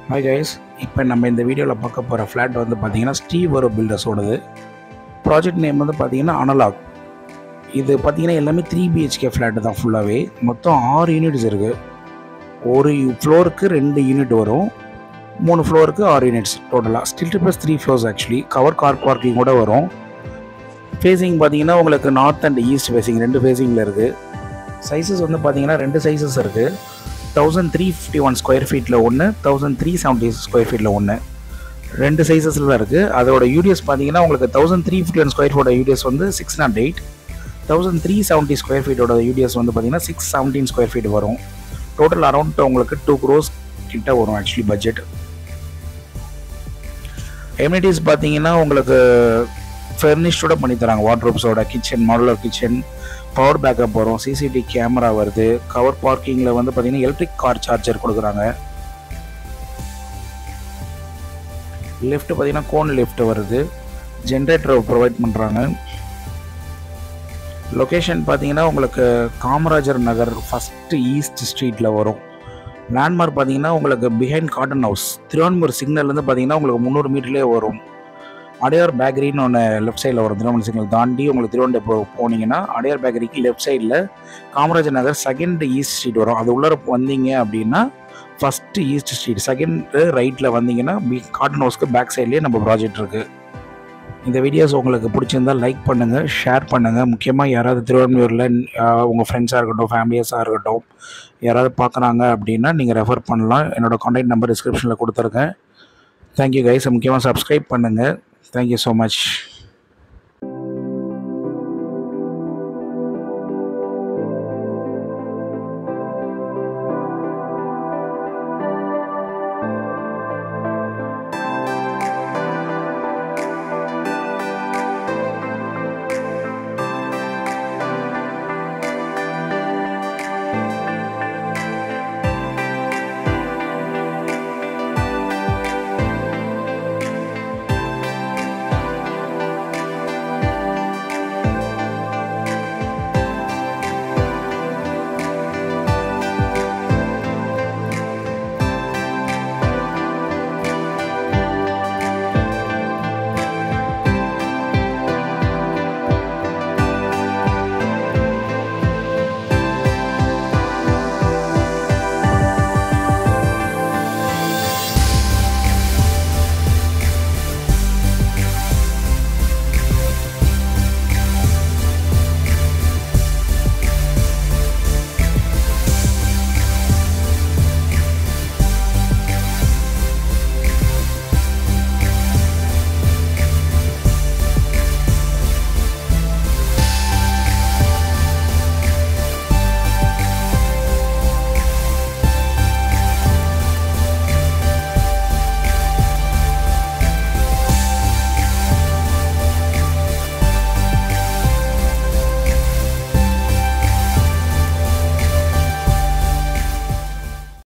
hi guys இப்போ நம்ம இந்த வீடியோவில் பார்க்க போகிற ஃப்ளாட் வந்து பார்த்தீங்கன்னா ஸ்டீவரோ பில்டர்ஸோடது ப்ராஜெக்ட் நேம் வந்து பார்த்தீங்கன்னா அனலாக் இது பார்த்தீங்கன்னா எல்லாமே த்ரீ பிஹெச்கே ஃப்ளாட்டு தான் ஃபுல்லாகவே மொத்தம் ஆறு யூனிட்ஸ் இருக்குது ஒரு ஃப்ளோருக்கு ரெண்டு யூனிட் வரும் மூணு ஃப்ளோருக்கு ஆறு யூனிட்ஸ் டோட்டலாக still plus three floors actually cover car parking கூட வரும் ஃபேஸிங் பார்த்தீங்கன்னா உங்களுக்கு நார்த் அண்ட் ஈஸ்ட் ஃபேஸிங் ரெண்டு ஃபேஸிங்கில் இருக்குது சைஸஸ் வந்து பார்த்தீங்கன்னா ரெண்டு சைஸஸ் இருக்குது thousand three fifty one square ஃபீட்டில் ஒன்று தௌசண்ட் த்ரீ செவன்ட்டி ஸ்கொயர் ஃபீட்டில் ஒன்று ரெண்டு சைஸஸில் தான் இருக்குது அதோட யூடிஎஸ் பார்த்தீங்கன்னா உங்களுக்கு thousand three fifty one square ஃபீட்டோட யூடிஎஸ் வந்து six nought eight thousand three seventy square ஃபீட்டோட யூடிஎஸ் வந்து பார்த்தீங்கன்னா சிக்ஸ் செவன்டீன் ஸ்கொயர் ஃபீட் வரும் டோட்டல் அரௌண்ட் உங்களுக்கு டூ க்ரோஸ் கிட்ட வரும் ஆக்சுவலி பட்ஜெட் எம்யூனிட்டிஸ் பார்த்தீங்கன்னா உங்களுக்கு ஃபர்னிஷ்டோட பண்ணி தராங்க வாட்ரூப்ஸோட kitchen modular kitchen power backup வரும் சிசிடிவி கேமரா வருது கவர் பார்க்கிங்கில் வந்து பார்த்தீங்கன்னா எலக்ட்ரிக் கார் சார்ஜர் கொடுக்குறாங்க லிஃப்ட் பார்த்தீங்கன்னா கோன் லிஃப்ட் வருது ஜென்ரேட்டர் ப்ரொவைட் பண்ணுறாங்க லொக்கேஷன் பார்த்தீங்கன்னா உங்களுக்கு காமராஜர் நகர் ஃபஸ்ட்டு ஈஸ்ட் ஸ்ட்ரீட்டில் வரும் லேண்ட்மார்க் பார்த்தீங்கன்னா உங்களுக்கு பிஹைண்ட் காட்டன் ஹவுஸ் திருவான்மூர் சிக்னல்லேருந்து பார்த்தீங்கன்னா உங்களுக்கு முந்நூறு மீட்டர்லேயே வரும் அடையார் பேக்கரின்னு ஒன்று லெஃப்ட் சைடில் வரும் திருவண்ணாமலை சிக்னல் தாண்டி உங்களுக்கு திருவண்ணை போ போனீங்கன்னா அடையார் பேக்கரிக்கு லெஃப்ட் சைடில் Kamarajar Nagar second east street வரும் அது உள்ளே வந்தீங்க அப்படின்னா ஃபஸ்ட்டு ஈஸ்ட் ஸ்ட்ரீட் செகண்ட் ரைட்டில் வந்தீங்கன்னா பி காட்டன் ஹவுஸ்க்கு பேக் சைட்லேயே நம்ம ப்ராஜெக்ட் இருக்குது இந்த வீடியோஸ் உங்களுக்கு பிடிச்சிருந்தால் லைக் பண்ணுங்கள் ஷேர் பண்ணுங்கள் முக்கியமாக யாராவது திருவான்மையூரில் உங்கள் ஃப்ரெண்ட்ஸாக இருக்கட்டும் ஃபேமிலியஸாக இருக்கட்டும் யாராவது பார்க்குறாங்க அப்படின்னா நீங்கள் ரெஃபர் பண்ணலாம் என்னோடய காண்டாக்ட் நம்பர் டிஸ்கிரிப்ஷனில் கொடுத்துருக்கேன் தேங்க்யூ கைஸ் முக்கியமாக சப்ஸ்கிரைப் பண்ணுங்கள் தேங்க்யூ ஸோ மச்